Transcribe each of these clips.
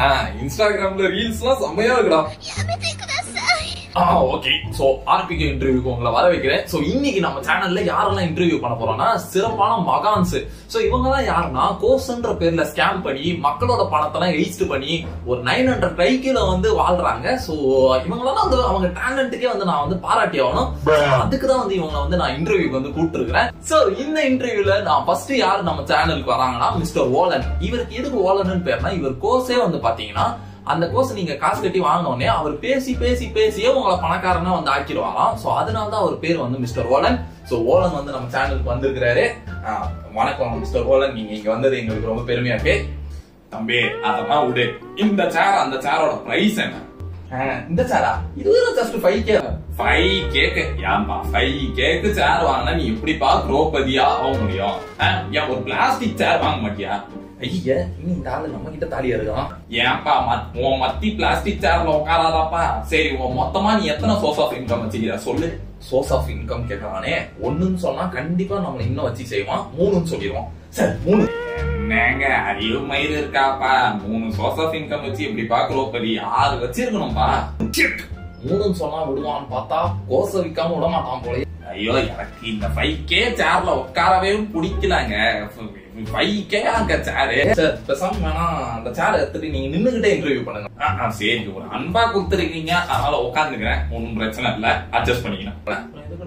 இன்ஸ்டாகிராம்ல ரீல்ஸ்லாம் செம்மையா இருக்குடா やめてください ஆ ஓகே சோ ஆர்பிகே இன்டர்வியூக்கு உங்களை வர வைக்கிறேன் சோ இன்னைக்கு நம்ம சேனல்ல யாரெல்லாம் இன்டர்வியூ பண்ண போறோம்னா சிறப்பான மகான்ஸ் சோ இவங்க தான் யாருன்னா கோஸ்ன்ற பேர்ல ஸ்கேம் பண்ணி மக்களோட பணத்தெல்லாம் எயிஸ்ட் பண்ணி ஒரு நைன் ஹண்ட்ரட் கைக்கில வந்து வாழ்றாங்க சோ இவங்களெல்லாம் வந்து அவங்க டேலண்ட்டுக்கே வந்து நான் வந்து பாராட்டி ஆகணும் அதுக்கு தான் வந்து இவங்க வந்து நான் இன்டர்வியூக்கு வந்து கூப்பிட்டுருக்கிறேன் சோ இந்த இன்டர்வியூல நான் ஃபர்ஸ்ட் யார் நம்ம சேனலுக்கு வராங்கன்னா மிஸ்டர் ஓலன் இவருக்கு எதுக்கு ஓலன்னு பேர்னா இவர் கோர்ஸே வந்து பாத்தீங்கன்னா அந்த கோர்ஸ் நீங்க காசு கட்டி வாங்கின உடனே அவர் பேசி பேசி பேசியே உங்களை பணக்காரனா வந்து ஆக்கிடுவாராம் சோ அதனால தான் அவர் பேர் வந்து மிஸ்டர் ஓலன் சோ ஓலன் வந்து நம்ம சேனலுக்கு வந்திருக்கிறாரு ஆ, வணக்கம் மிஸ்டர் ஓலன் நீங்க இங்க வந்தது எங்களுக்கு ரொம்ப பெருமையா இருக்கு தம்பி அதெல்லாம் விடு இந்த சேர் அந்த சேரோட பிரைஸ் என்ன ஆ, இந்த சேரா இது ஜஸ்ட் ஃபைவ் கே ஃபைவ் கேக்கு ஏன்பா ஃபைவ் கேக்கு சேர் வாங்கினா நீ எப்படிப்பா குரோபதியா ஆக முடியும் ஆ, ஏன் ஒரு பிளாஸ்டிக் சேர் வாங்க மாட்டியா ஐயா இன்னும் இந்த ஆளு நம்ம கிட்ட தாலியா இருக்கான் ஏன்பா மத்- உன் மத்தி பிளாஸ்டிக் சேர்ல உட்காராதாப்பா சரி உன் மொத்தமா நீ எத்தனை சோர்ஸ் ஆஃப் இன்கம் வச்சுக்கிற சொல்லு சோர்ஸ் ஆஃப் இன்கம் கேட்கறானே ஒண்ணுன்னு சொன்னா கண்டிப்பா நம்மள இன்னும் வச்சு செய்வான் மூணுன்னு சொல்லிடுவான் சரி மூணு என்னங்க அறிவு மயிறு இருக்காப்பா மூணு சோர்ஸ் ஆஃப் இன்கம் வச்சு எப்படி பாக்குறோம் படி ஆறு வச்சிருக்கணும்பா மூணுன்னு சொன்னா விடுவான்னு பார்த்தா கோச விக்காம விட மாட்டான் போல ஐயோ எனக்கு இந்த ஃபைவ் கே சேர்ல உட்காரவே பிடிக்கலங்க ஃபைவ் கே அங்க சேரு சார் பேசாம வேணா அந்த சேர் எடுத்துட்டு நீங்க நின்னுகிட்டே இன்டர்வியூ பண்ணுங்க ஆ, ஆ, சரி ஒரு அன்பா கொடுத்துருக்கீங்க அதனால உட்காந்துக்கிறேன் ஒன்னும் பிரச்சனை இல்ல அட்ஜஸ்ட் பண்ணிக்கிறேன்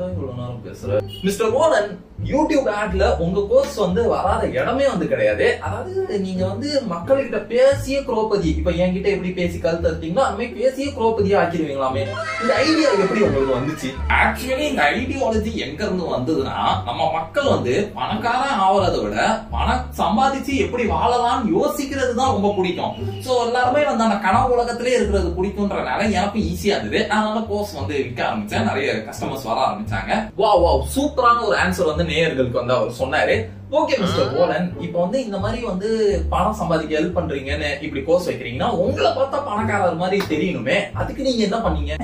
மிஸ்டர் ரோலன் யூடியூப் ஆட்ல உங்க கோர்ஸ் வந்து வராத இடமே வந்து கிடையாது அதாவது நீங்க வந்து மக்கள்கிட்ட பேசிய குரோபதி இப்ப என்கிட்ட எப்படி பேசி கருத்து எடுத்தீங்களோ அந்த மாதிரி பேசிய குரோபதியா ஆக்கிடுவீங்களாமே இந்த ஐடியா எப்படி உங்களுக்கு வந்துச்சு ஆக்சுவலி இந்த ஐடியாலஜி எங்க இருந்து வந்ததுன்னா நம்ம மக்கள் வந்து பணக்காரன் ஆவறதை விட பணம் சம்பாதிச்சு எப்படி வாழலாம்னு யோசிக்கிறது தான் ரொம்ப பிடிக்கும் சோ எல்லாருமே வந்து அந்த கனவு உலகத்திலே இருக்கிறது பிடிக்கும்ன்றனால எனக்கும் ஈஸியா இருந்தது அதனால கோர்ஸ் வந்து விற்க ஆரம்பிச்சேன் நிறைய கஸ்டமர்ஸ் வர ஆரம்பிச்சாங்க வா வா சூப்பரான ஒரு ஆன்சர் வந்து நேயர்களுக்கு வந்து அவர் சொன்னாரு ஓகே மிஸ்டர் போலன் இப்போ வந்து இந்த மாதிரி வந்து பணம் சம்பாதிக்க ஹெல்ப் பண்றீங்கன்னு இப்படி கோர்ஸ் வைக்கிறீங்கன்னா உங்களை பார்த்தா பணக்காரர் மாதிரி தெரியணுமே அதுக்கு நீங்க என்ன பண்ணீங்க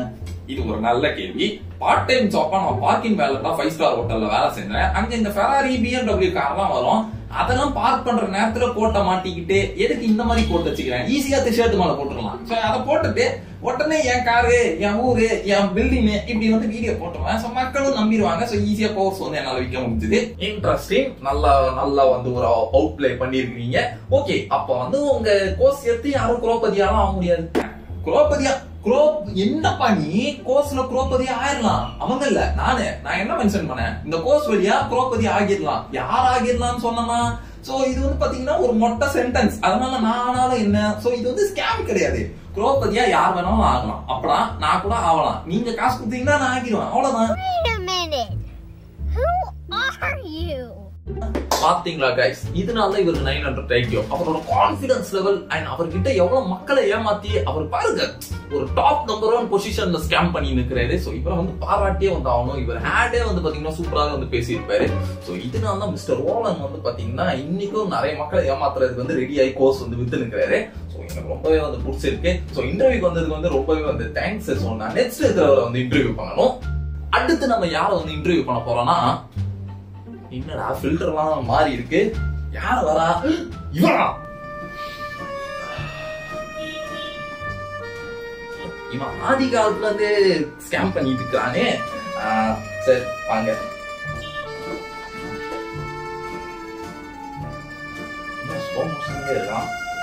இது ஒரு நல்ல கேள்வி பார்ட் டைம் ஜாப்பா நான் பார்க்கிங் வேலை ஃபைவ் ஸ்டார் ஹோட்டல்ல வேலை செஞ்சேன் அங்க இந்த ஃபெராரி பிஎம்டபிள்யூ கார்லாம் வரும் அதெல்லாம் பார்க் பண்ற நேரத்துல கோட்டை மாட்டிக்கிட்டு எதுக்கு இந்த மாதிரி கோட் வச்சுக்கிறேன் ஈஸியா ஷர்ட் மேல போட்டுடலாம் சோ அதை போட்டுட்டு உடனே என் காரு என் ஊரு என் பில்டிங் இப்படி வந்து வீடியோ போட்டுருவேன் சோ மக்களும் நம்பிடுவாங்க சோ ஈஸியா கோர்ஸ் வந்து என்னால விற்க முடிஞ்சது இன்ட்ரெஸ்டிங் நல்லா நல்லா வந்து ஒரு அவுட் பிளே பண்ணிருக்கீங்க ஓகே அப்ப வந்து உங்க கோர்ஸ் எடுத்து யாரும் குரோபதியாலாம் ஆக முடியாது குரோபதியா குரோ என்னப்பா நீ கோர்ஸ்ல குரோபதியா ஆயிரலாம் அவங்க இல்ல நானு நான் என்ன மென்ஷன் பண்ணேன் இந்த கோர்ஸ் வழியா குரோபதி ஆகிடலாம் யார் ஆகிடலாம்னு சொன்னனா சோ இது வந்து பாத்தீங்கன்னா ஒரு மொட்டை சென்டென்ஸ் அதனால நான் ஆனாலும் என்ன சோ இது வந்து ஸ்கேம் கிடையாது குரோபதியா யார் வேணாலும் ஆகலாம் அப்படா நான் கூட ஆகலாம் நீங்க காசு கொடுத்தீங்கன்னா நான் ஆகிடுவேன் அவ்வளவுதான் Wait a minute. Who are you? பாத்தீங்களா கைஸ் இதனால இவர் நைன் ஹண்ட்ரட் ஐக்கியோ அவரோட கான்பிடன்ஸ் லெவல் அண்ட் அவர்கிட்ட எவ்வளவு மக்களை ஏமாத்தி அவர் பாருங்க ஒரு டாப் நம்பர் ஒன் பொசிஷன்ல ஸ்கேம் பண்ணி நிக்கிறாரு சோ இவரை வந்து பாராட்டியே வந்து ஆகணும் இவர் ஹேடே வந்து பாத்தீங்கன்னா சூப்பராக வந்து பேசியிருப்பாரு சோ இதனால தான் மிஸ்டர் ரோலன் வந்து பாத்தீங்கன்னா இன்னைக்கும் நிறைய மக்களை ஏமாத்துறதுக்கு வந்து ரெடி ஆகி கோர்ஸ் வந்து வித்து நிக்கிறாரு சோ எனக்கு ரொம்பவே வந்து பிடிச்சிருக்கு சோ இன்டர்வியூக்கு வந்ததுக்கு வந்து ரொம்பவே வந்து தேங்க்ஸ் ஸோ நான் நெக்ஸ்ட் இருக்கிறவரை வந்து இன்டர்வியூ பண்ணணும் அடுத்து நம்ம யாரை வந்து இன்டர்வியூ பண்ண போறோம்னா என்னடா ஃபில்டர்லாம் மாறி இருக்கு யார் வரா இவனா இவன் ஆதி காலத்துல இருந்து ஸ்கேம் பண்ணிட்டு இருக்கானே ஆஹ், சரி வாங்க என்ன slow motion லயே இருக்கான்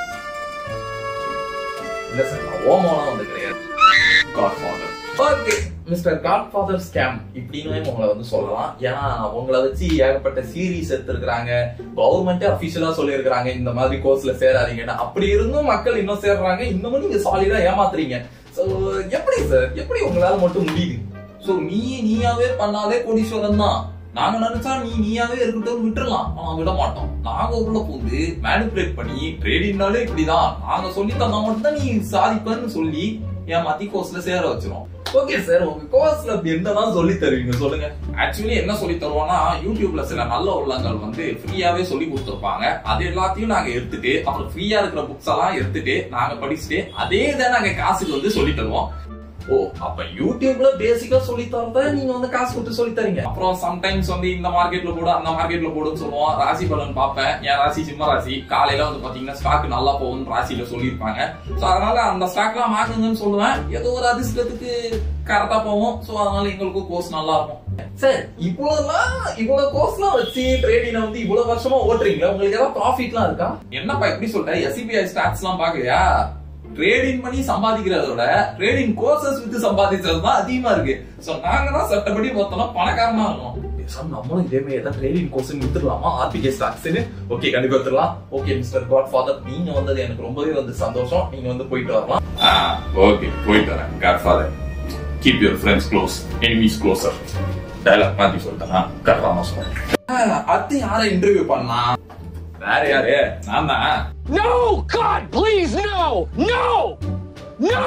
இல்ல சார் நான் ஓமோலாம் வந்து கிடையாது godfather okay mister godfather scam இப்படின்னு உங்களை வந்து சொல்லலாம் ஏன்னா உங்களை வச்சு ஏகப்பட்ட சீரீஸ் எடுத்திருக்கிறாங்க கவர்மெண்டே அபிஷியலா சொல்லியிருக்கிறாங்க இந்த மாதிரி கோர்ஸ்ல சேராதீங்கன்னு அப்படி இருந்தும் மக்கள் இன்னும் சேர்றாங்க இன்னமும் நீங்க சாலிடா ஏமாத்துறீங்க சோ எப்படி சார் எப்படி உங்களால மட்டும் முடியுது சோ நீ நீயாவே பண்ணாலே கோடீஸ்வரன் தான் நாங்க நினைச்சா நீ நீயாவே இருக்கட்டும் விட்டுறலாம் ஆனா விட மாட்டோம் நாங்க உள்ள பூந்து மேனிபுலேட் பண்ணி ட்ரேடிங்னாலே இப்படிதான் நாங்க சொல்லி தந்தா மட்டும் தான் நீ சாதிப்பன்னு சொல்லி ஏமாத்தி கோர்ஸ்ல சேர வச்சிரும் ஓகே சார் உங்க கோர்ஸ்ல அப்படி என்னதான் சொல்லி தருவீங்க சொல்லுங்க ஆக்சுவலி என்ன சொல்லி தருவோம்னா யூடியூப்ல சில நல்ல உள்ளங்கள் வந்து ஃப்ரீயாவே சொல்லி கொடுத்துருப்பாங்க அது எல்லாத்தையும் நாங்க எடுத்துட்டு அப்புறம் ஃப்ரீயா இருக்கிற புக்ஸ் எல்லாம் எடுத்துட்டு நாங்க படிச்சுட்டு அதே தான் நாங்க காசுக்கு வந்து சொல்லி தருவோம் ஓ அப்ப யூடியூப்ல பேசிக்கா சொல்லி தரத நீங்க வந்து காசு கொடுத்து சொல்லி தரீங்க அப்புறம் சம்டைம்ஸ் வந்து இந்த மார்க்கெட்ல போடு அந்த மார்க்கெட்ல போடுன்னு சொல்லுவோம் ராசி பலன் பார்ப்பேன் என் ராசி சிம்ம ராசி காலையில வந்து பாத்தீங்கன்னா ஸ்டாக் நல்லா போகும்னு ராசியில சொல்லியிருப்பாங்க சோ அதனால அந்த ஸ்டாக்லாம் வாங்குங்கன்னு சொல்லுவேன் ஏதோ ஒரு அதிர்ஷ்டத்துக்கு கரெக்டா போவோம் சோ அதனால எங்களுக்கு கோர்ஸ் நல்லா இருக்கும் சார் இவ்வளவுலாம் இவ்வளவு கோர்ஸ்லாம் வச்சு ட்ரேடிங் வந்து இவ்வளவு வருஷமா ஓட்டுறீங்க உங்களுக்கு ஏதாவது ப்ராஃபிட்லாம் இருக்கா என்னப்பா எப்படி சொல்ற எஸ்பிஐ ஸ்டாட்ஸ் எல்லாம் பாக்குறியா ட்ரேடிங் பண்ணி சம்பாதிக்கிறத விட ட்ரேடிங் கோர்சஸ் வித்து சம்பாதிக்கிறது தான் அதிகமா இருக்கு சோ நாங்க தான் சட்டப்படி பார்த்தோம்னா பணக்காரனா இருக்கணும் சார் நம்மளும் இதே மாதிரி ஏதாவது ட்ரேடிங் கோர்ஸ் வித்துடலாமா ஆர்பிகே ஸ்டாக்ஸ்னு ஓகே கண்டிப்பா வித்துடலாம் ஓகே மிஸ்டர் காட் ஃபாதர் நீங்க வந்தது எனக்கு ரொம்பவே வந்து சந்தோஷம் நீங்க வந்து போயிட்டு வரலாம் ஓகே போயிட்டு வரேன் godfather keep your friends close enemies closer dialogue மாத்தி சொல்லிட்டேனா கரெக்டாக சொன்னேன் அடுத்து யாரை இன்டர்வியூ பண்ணா வேற யாரு நான் தான் No! God, please, no! No! No!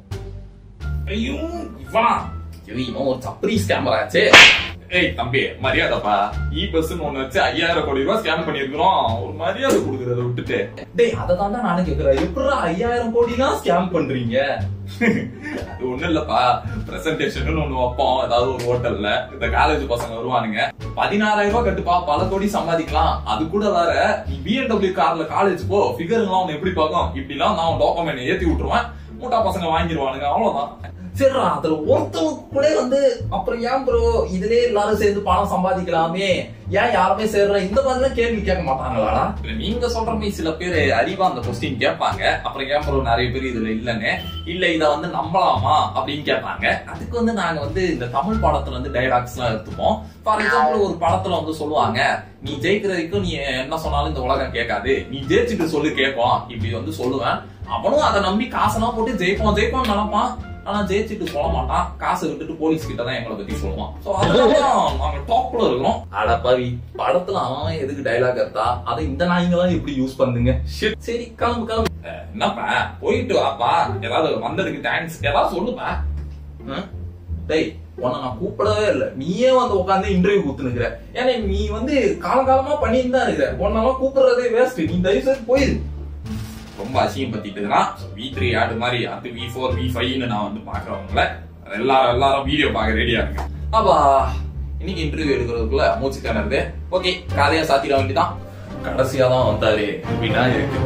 ஐயோ இவனா ஐயோ, இவன் ஒரு சப்பரி ஸ்கேமர் ஆச்சே ஏய் தம்பி மரியாதைப்பா இ பஸ் ஒண்ணு வச்சு ஐயாயிரம் கோடி ரூபாய் ஸ்கேம் பண்ணிருக்கிறோம் ஒரு மரியாதை கொடுக்கறத விட்டுட்டு டேய் அதை தான் நானும் கேக்குறேன் எப்படி ஐயாயிரம் கோடி எல்லாம் ஸ்கேம் பண்றீங்க அது ஒண்ணும் இல்லப்பா பிரசன்டேஷன் ஒண்ணு வைப்போம் ஏதாவது ஒரு ஹோட்டல்ல இந்த காலேஜ் பசங்க வருவானுங்க பதினாறாயிரம் ரூபாய் கட்டுப்பா பல கோடி சம்பாதிக்கலாம் அது கூட வேற நீ பிஎன்டபிள்யூ கார்ல காலேஜ் போ ஃபிகர் எல்லாம் உன்னை எப்படி பார்க்கும் இப்படி எல்லாம் நான் டாக்குமெண்ட் ஏத்தி விட்டுருவேன் மூட்டா பசங்க வாங்கிடுவானுங்க அவ்வளவுதான் சரிடா அதுல ஒருத்தவங்க கூட வந்து அப்புறம் ஏன் ப்ரோ இதுலயே எல்லாரும் சேர்ந்து பணம் சம்பாதிக்கலாமே ஏன் யாருமே சேர்ற இந்த மாதிரிலாம் கேள்வி கேட்க மாட்டாங்களாடா நீங்க சொல்ற மாதிரி சில பேர் அறிவா அந்த கொஸ்டின் கேட்பாங்க அப்புறம் ஏன் ப்ரோ நிறைய பேர் இதுல இல்லன்னு இல்ல இத வந்து நம்பலாமா அப்படின்னு கேட்பாங்க அதுக்கு வந்து நாங்க வந்து இந்த தமிழ் படத்துல வந்து டைலாக்ஸ் எல்லாம் எடுத்துப்போம் ஃபார் எக்ஸாம்பிள் ஒரு படத்துல வந்து சொல்லுவாங்க நீ ஜெயிக்கிற வரைக்கும் நீ என்ன சொன்னாலும் இந்த உலகம் கேட்காது நீ ஜெயிச்சுட்டு சொல்லு கேட்கும் இப்படி வந்து சொல்லுவேன் அவனும் அதை நம்பி காசெல்லாம் போட்டு ஜெயிப்போம் ஜெயிப்போம் நினைப்பான் ஆனா ஜெயிச்சுட்டு சொல்ல மாட்டான் காசை விட்டுட்டு போலீஸ் கிட்ட தான் எங்களை பத்தி சொல்லுவான் சோ அதெல்லாம் நாங்க டாப்ல இருக்கிறோம் அட பாவி படத்துல அவன் எதுக்கு டைலாக் எடுத்தா அதை இந்த நாய்ங்க தான் எப்படி யூஸ் பண்ணுங்க சரி கிளம்பு கிளம்பு அஹ், என்னப்பா போயிட்டு வாப்பா ஏதாவது வந்ததுக்கு தேங்க்ஸ் ஏதாவது சொல்லுப்பா ம்? டேய் உன்னை நான் கூப்பிடவே இல்ல நீயே வந்து உட்காந்து இன்டர்வியூ குத்துனுக்குற ஏன்னா நீ வந்து காலகாலமா பண்ணிட்டு தான் இருக்கிற உன்னெல்லாம் கூப்பிடுறதே வேஸ்ட் நீ தயவு செய்து போயிரு ரொம்ப அசிங்கம் பத்திட்டுதுன்னா வி த்ரீ ஆடு மாதிரி அது வி ஃபோர் வி ஃபைவ்னு நான் வந்து பாக்குறவங்கள எல்லாரும் எல்லாரும் வீடியோ பார்க்க ரெடியா இருக்கு அப்பா இன்னைக்கு இன்டர்வியூ எடுக்கிறதுக்குள்ள மூச்சு கிணறுது ஓகே கதையா சாத்திட வேண்டியதான் கடைசியா தான் வந்தாரு விநாயகர்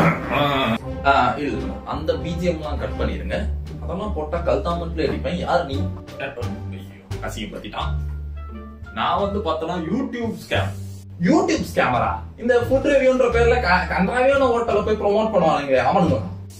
ஆ, இல்ல அந்த பிஜிஎம் எல்லாம் கட் பண்ணிருங்க அதெல்லாம் போட்டா கல்தாமட்ல அடிப்பேன் யார் நீ ஐயோ, அசிங்கம் பத்திட்டான் நான் வந்து பார்த்தோன்னா யூடியூப் ஸ்கேம் யூடியூப் ஸ்கேமரா இந்த ஃபுட் ரிவ்யூன்ற பேர்ல க- கன்றாவியான ஹோட்டல்ல போய் ப்ரோமோட் பண்ணுவானுங்க அவனுங்க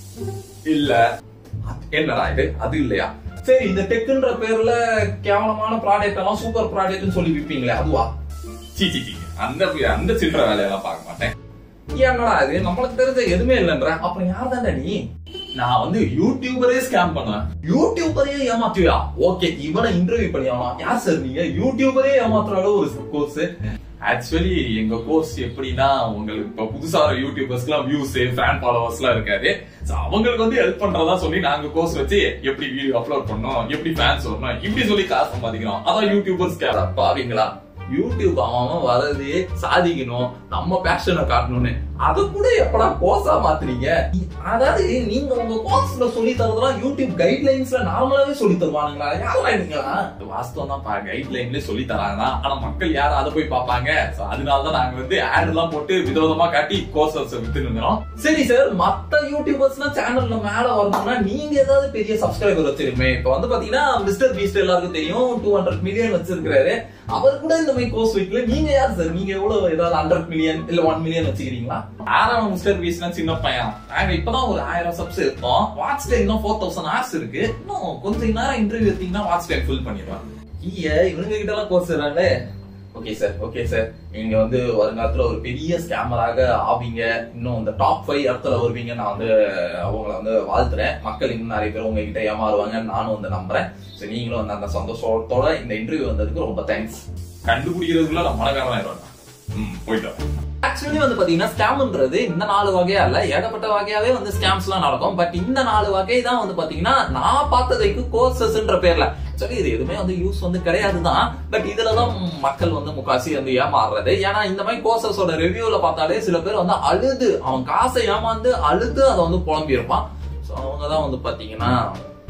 இல்ல அது என்னடா இது அது இல்லையா சரி இந்த டெக்குன்ற பேர்ல கேவலமான ப்ராடக்ட் எல்லாம் சூப்பர் ப்ராடக்ட்னு சொல்லி விப்பீங்களே அதுவா சி சி சி அந்த அந்த சில்லற வேலையெல்லாம் பார்க்க மாட்டேன் என்னடா இது நம்மளுக்கு தெரிஞ்ச எதுவுமே இல்லைன்ற அப்புறம் யார் தானே நீ நான் வந்து யூடியூபரே ஸ்கேம் பண்ணுவேன் யூடியூபரே ஏமாத்துவியா ஓகே இவனை இன்டர்வியூ பண்ணி ஆகலாம் யார் சார் நீங்க யூடியூபரே ஏமாத்துற அளவு ஒரு கோர்ஸ் ஆக்சுவலி எங்க கோர்ஸ் எப்படின்னா உங்களுக்கு இப்ப புதுசா வர யூடியூபர்ஸ்க்கு எல்லாம் வியூஸ் ஃபேன் ஃபாலோவர்ஸ் எல்லாம் இருக்காது So, அவங்களுக்கு வந்து ஹெல்ப் பண்றதா சொல்லி நாங்க கோர்ஸ் வச்சு எப்படி வீடியோ அப்லோட் பண்ணோம் எப்படி ஃபேன்ஸ் வரணும் இப்படி சொல்லி காசு சம்பாதிக்கிறோம் அதான் யூடியூபர்ஸ் பாவீங்களா யூடியூப் அவன் அவன் வரதே சாதிக்கணும் நம்ம பேஷனை காட்டணும்னு அது கூட எப்படா கோர்ஸா மாத்துறீங்க அதாவது நீங்க உங்க கோர்ஸ்ல சொல்லி தரதெல்லாம் யூடியூப் கைட்லைன்ஸ்ல நார்மலாவே சொல்லி தருவானுங்களா யாரா நீங்களா இது வாஸ்தவம் தான் கைட்லைன்ல சொல்லி தராங்க ஆனா மக்கள் யாரும் அதை போய் பார்ப்பாங்க So, அதனாலதான் நாங்க வந்து ஆட் எல்லாம் போட்டு விதவிதமா காட்டி கோர்சஸ் வித்துருந்தோம் சரி சார் மத்த யூடியூபர்ஸ்லாம் சேனல்ல மேல வரணும்னா நீங்க ஏதாவது பெரிய சப்ஸ்கிரைபர் வச்சிருமே இப்ப வந்து பாத்தீங்கன்னா மிஸ்டர் பீஸ்ட் எல்லாருக்கும் தெரியும் டூ ஹண்ட்ரட் மில்லியன் வச்சிருக்காரு அவர் கூட இந்த மாதிரி கோர்ஸ் வைக்கல நீங்க யார் சார் நீங்க எவ்வளவு ஏதாவது ஹண்ட்ரட் மில்லியன் இல்ல ஒன் மில்லியன் வச்சுக்கிறீங்களா ஆறாம் மிஸ்டர் பீஸ்ட்னா சின்ன பையன் நாங்க இப்பதான் ஒரு ஆயிரம் சப்ஸ் இருக்கோம் வாட்ச் டைம் இன்னும் ஃபோர் தௌசண்ட் ஹார்ஸ் இருக்கு இன்னும் கொஞ்ச நேரம் இன்டர்வியூ எடுத்தீங்கன்னா வாட்ச் டைம் ஃபில் பண்ணிடுவாங்க ஐயா இவனுங்க கிட்ட எல்லாம் கோர்ஸ் இருக்காங்களே ஓகே சார் ஓகே சார் நீங்க வந்து வருங்காலத்துல ஒரு பெரிய ஸ்கேமராக ஆவீங்க இன்னும் இந்த டாப் ஃபைவ் இடத்துல வருவீங்க நான் வந்து அவங்கள வந்து வாழ்த்துறேன் மக்கள் இன்னும் நிறைய பேர் உங்ககிட்ட ஏமாறுவாங்க நானும் வந்து நம்புறேன் சோ நீங்களும் வந்து அந்த சந்தோஷத்தோட இந்த இன்டர்வியூ வந்ததுக்கு ரொம்ப தேங்க்ஸ் கண்டுபிடிக்கிறதுக்குள்ள நம்ம மழகாரம் ம் போயிட்டு ஆக்சுவலி வந்து பாத்தீங்கன்னா ஸ்கேம்ன்றது இந்த நாலு வகையா இல்ல ஏகப்பட்ட வகையாவே வந்து ஸ்கேம்ஸ் எல்லாம் நடக்கும் பட் இந்த நாலு வகை தான் வந்து பாத்தீங்கன்னா நான் பார்த்ததைக்கு கோர்சஸ்ன்ற பேர்ல சரி இது எதுவுமே வந்து யூஸ் வந்து கிடையாதுதான் பட் இதுலதான் மக்கள் வந்து முக்காசி வந்து ஏமாறுறது ஏன்னா இந்த மாதிரி கோர்சஸோட ரிவ்யூல பார்த்தாலே சில பேர் வந்து அழுது அவன் காசை ஏமாந்து அழுது அதை வந்து புலம்பி இருப்பான் சோ அவங்க தான் வந்து பாத்தீங்கன்னா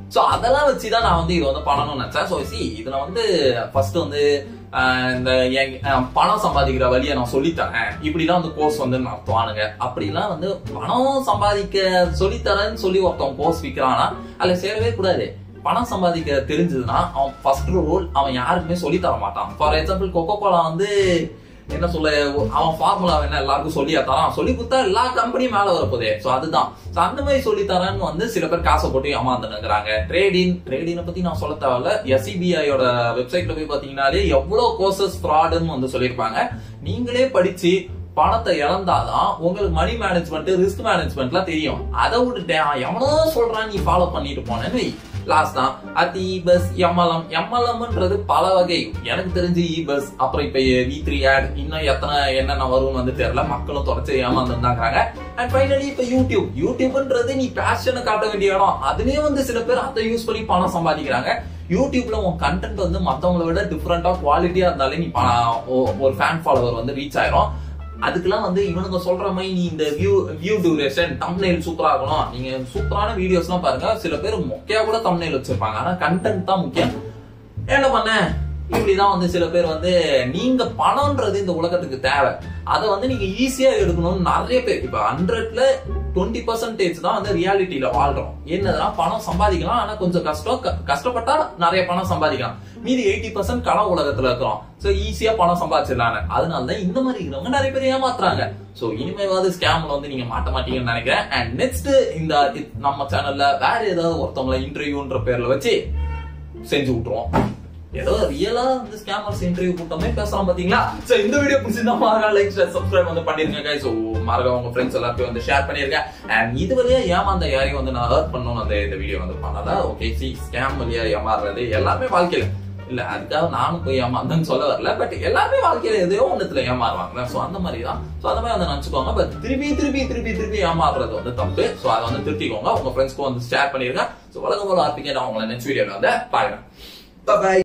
சோ அதெல்லாம் வச்சுதான் நான் வந்து இது வந்து பண்ணணும்னு நினைச்சேன் சோ சி இதுல வந்து ஃபர்ஸ்ட் வந்து ஆஹ் இந்த என் ஆஹ் பணம் சம்பாதிக்கிற வழியை நான் சொல்லித்தரேன் இப்படிலாம் வந்து கோர்ஸ் வந்து நடத்துவானுங்க அப்படிலாம் வந்து பணம் சம்பாதிக்க சொல்லித்தரேன்னு சொல்லி ஒருத்தன் கோர்ஸ் விற்கிறானா அதுல சேரவே கூடாது பணம் சம்பாதிக்க தெரிஞ்சதுன்னா அவன் ஃபர்ஸ்ட் ரூல் அவன் யாருக்குமே சொல்லி தர மாட்டான் ஃபார் எக்ஸாம்பிள் கொக்கோ கோலா வந்து என்ன சொல்ல அவன் ஃபார்முலா என்ன எல்லாருக்கும் சொல்லியா தரான் சொல்லி கொடுத்தா எல்லா கம்பெனியும் மேல வரப்போதே சோ அதுதான் சோ அந்த மாதிரி சொல்லி தரேன்னு வந்து சில பேர் காசை போட்டு ஏமாந்துனுக்குறாங்க ட்ரேடிங் ட்ரேடினை பத்தி நான் சொல்ல தேவையில்ல எஸ்சிபிஐயோட வெப்சைட்ல போய் பாத்தீங்கன்னாலே எவ்வளவு கோர்சஸ் ஃப்ராடுன்னு வந்து சொல்லியிருப்பாங்க நீங்களே படிச்சு பணத்தை இழந்தாதான் உங்களுக்கு மணி மேனேஜ்மெண்ட் ரிஸ்க் மேனேஜ்மெண்ட்லாம் தெரியும் அதை விட்டுட்டேன் எவனோ சொல்றான் நீ ஃபாலோ பண்ணிட்டு போனேன்னு லாஸ்ட் தான் அது இ பஸ் எம்எல்எம் எம்எல்எம்ன்றது பல வகை எனக்கு தெரிஞ்சு இ பஸ் அப்புறம் இப்ப வி த்ரீ ஆட் இன்னும் எத்தனை என்னென்ன வரும்னு வந்து தெரியல மக்களும் தொடர்ச்சி ஏமாந்துருந்தாங்க அண்ட் ஃபைனலி இப்ப யூடியூப் யூடியூப்ன்றது நீ பேஷனை காட்ட வேண்டிய இடம் அதுலயே வந்து சில பேர் அதை யூஸ் பண்ணி பணம் சம்பாதிக்கிறாங்க யூடியூப்ல உன் கண்டென்ட் வந்து மத்தவங்கள விட டிஃப்ரெண்டா குவாலிட்டியா இருந்தாலே நீ ப- ஒ- ஒரு ஃபேன் ஃபாலோவர் வந்து ரீச் ஆயிரும் அதுக்கெல்லாம் வந்து இவனுங்க சொல்ற மாதிரி நீ இந்த வியூ வியூ டியூரேஷன் தம்ப்நெயில் சூப்பரா இருக்கணும் நீங்க சூப்பரான வீடியோஸ் எல்லாம் பாருங்க சில பேர் மொக்கையா கூட தம்ப்நெயில் வச்சிருப்பாங்க ஆனா கண்டென்ட் தான் முக்கியம் என்ன பண்ண இப்படிதான் வந்து சில பேர் வந்து நீங்க பணம்ன்றது இந்த உலகத்துக்கு தேவை அதை வந்து நீங்க ஈஸியா எடுக்கணும்னு நிறைய பேர் இப்ப ஹண்ட்ரட்ல டுவெண்ட்டி பர்சன்டேஜ் தான் வந்து ரியாலிட்டியில வாழ்றோம் என்னதுன்னா பணம் சம்பாதிக்கலாம் ஆனா கொஞ்சம் கஷ்டம் க- கஷ்டப்பட்டா நிறைய பணம் சம்பாதிக்கலாம் மீதி எயிட்டி பர்சன்ட் கனவு உலகத்துல இருக்கிறோம் சோ ஈஸியா பணம் சம்பாதிச்சிடலாங்க அதனாலதான் இந்த மாதிரி இருக்கிறவங்க நிறைய பேர் ஏமாத்துறாங்க சோ இனிமேவாவது ஸ்கேம்ல வந்து நீங்க மாட்ட மாட்டீங்கன்னு நினைக்கிறேன் அண்ட் நெக்ஸ்ட் இந்த இது நம்ம சேனல்ல வேற ஏதாவது ஒருத்தவங்களை இன்டர்வியூன்ற பேர்ல வச்சு செஞ்சு விட்டுருவோம் ஏதோ ரியலா இந்த ஸ்கேமர்ஸ் இன்டர்வியூ கூட்டமே பேசலாம் பாத்தீங்களா சோ இந்த வீடியோ பிடிச்சிருந்தா மறக்காம லைக் ஷேர் சப்ஸ்கிரைப் வந்து பண்ணிருங்க guys சோ மறக்காம உங்க ஃப்ரெண்ட்ஸ் எல்லாத்தையும் வந்து ஷேர் பண்ணிருங்க அண்ட் இதுவரையே ஏமாந்த யாரையும் வந்து நான் ஹர்ட் பண்ணணும்னு அந்த இந்த வீடியோ வந்து பண்ணல ஓகே சி ஸ்கேம் வழியா ஏமாறுறது எல்லாமே வாழ்க்கையில இல்ல அதுக்காக நானும் போய் ஏமாந்தேன்னு சொல்ல வரல பட் எல்லாருமே வாழ்க்கையில எதையோ ஒண்ணுத்துல ஏமாறுவாங்க சோ அந்த மாதிரி தான் சோ அந்த மாதிரி வந்து நினைச்சுக்கோங்க பட் திருப்பி திருப்பி திருப்பி திருப்பி ஏமாறுறது வந்து தப்பு சோ அதை வந்து திருத்திக்கோங்க உங்க ஃப்ரெண்ட்ஸ்க்கும் வந்து ஷேர் பண்ணிருங்க சோ வழக்கம் போல ஆர்பிகே நான் உங்களை நெக்ஸ்ட் வீடியோல வந்து பாருங்க பாய்